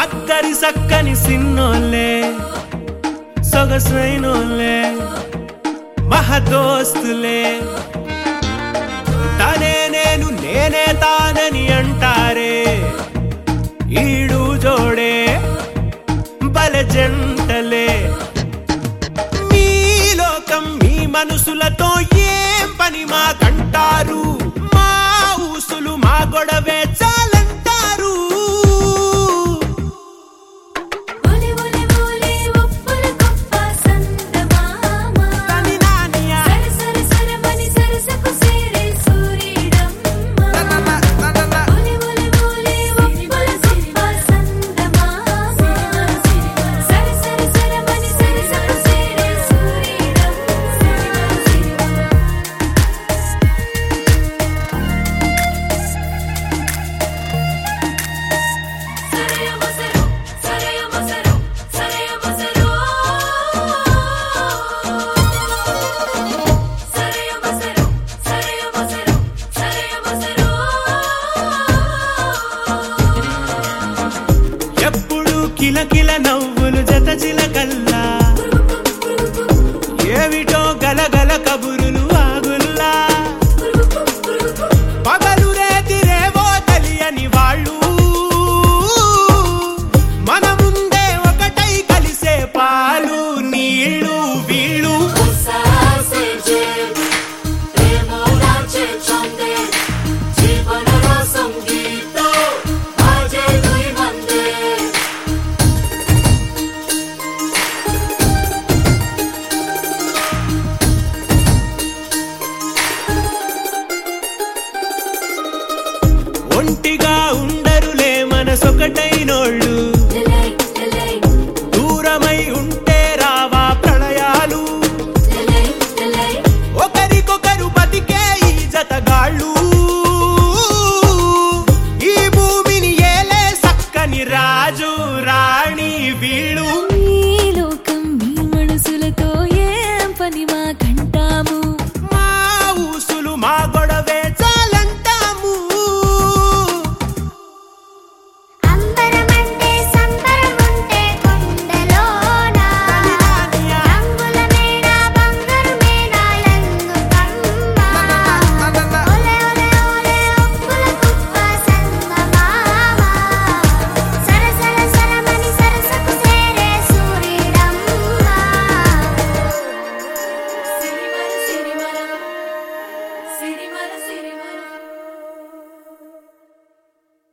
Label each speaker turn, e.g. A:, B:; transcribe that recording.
A: అక్కరి సక్కని సిన్నోళ్ళే సొగసైనోళ్ళే మహదోస్తులే తనే నేను నేనే తానని అంటారే ఈడు జోడే బల జంటలే మీ లోకం మీ మనసులతో ఏం పని మాకంటారు మా ఊసులు మా గొడవే చాలంటారు
B: ఒలి ఒలి ఒలి ఉప్పుల కప్ప సందమామ
A: తని నానియా.
B: సర సర సరమని సరసకు సేరే సూర్యుడమ్మ ఒలి ఒలి ఒలి ఉప్పుల కప్ప సందమామ సర సర సరమని సరసకు సేరే సూర్యుడమ్మ సరయ మసరు సరయ మసరు సరయ మసరు సరయ మసరు సరయ మసరు సరయ మసరు
A: ఎప్పుడు కిలకిల నవ్వులు జత చిలకల్లా ఏమిటో గలగల కబురులు ఆగుల్లా పగలు రేతిరేవో తెలియని వాళ్ళు మన ముందే ఒకటై కలిసే పాలు నీళ్ళు వీళ్ళు
B: సాసే జే ప్రేమోలాచే చందే జీవనర సంగీత ఆజే దుయి మందే
A: ఒంటిగా ఉండరులే మనసొకటైనోళ్ళు